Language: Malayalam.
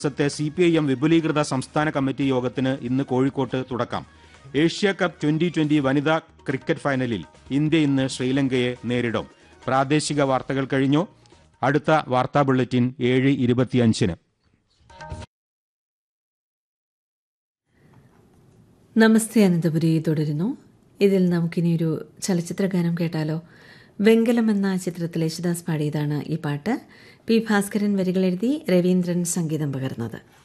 ദിവസത്തെ സി പി ഐ എം വിപുലീകൃത സംസ്ഥാന കമ്മിറ്റി യോഗത്തിന് ഇന്ന് കോഴിക്കോട്ട് തുടക്കം ഏഷ്യ കപ്പ് ട്വന്റി ട്വന്റി വനിതാ ക്രിക്കറ്റ് ഫൈനലിൽ ഇന്ത്യ ഇന്ന് ശ്രീലങ്കയെ നേരിടും പ്രാദേശിക വാർത്തകൾ കഴിഞ്ഞു അടുത്ത വാർത്താ ബുള്ളറ്റിൻ ഏഴ് ഇരുപത്തിയഞ്ചിന് നമസ്തേ അനന്തപുരി തുടരുന്നു ഇതിൽ നമുക്കിനി ഒരു ചലച്ചിത്ര ഗാനം കേട്ടാലോ വെങ്കലം എന്ന ചിത്രത്തിൽ യേശുദാസ് പാടിയതാണ് ഈ പാട്ട് പി ഭാസ്കരൻ വരികൾ എഴുതി രവീന്ദ്രൻ സംഗീതം പകർന്നത്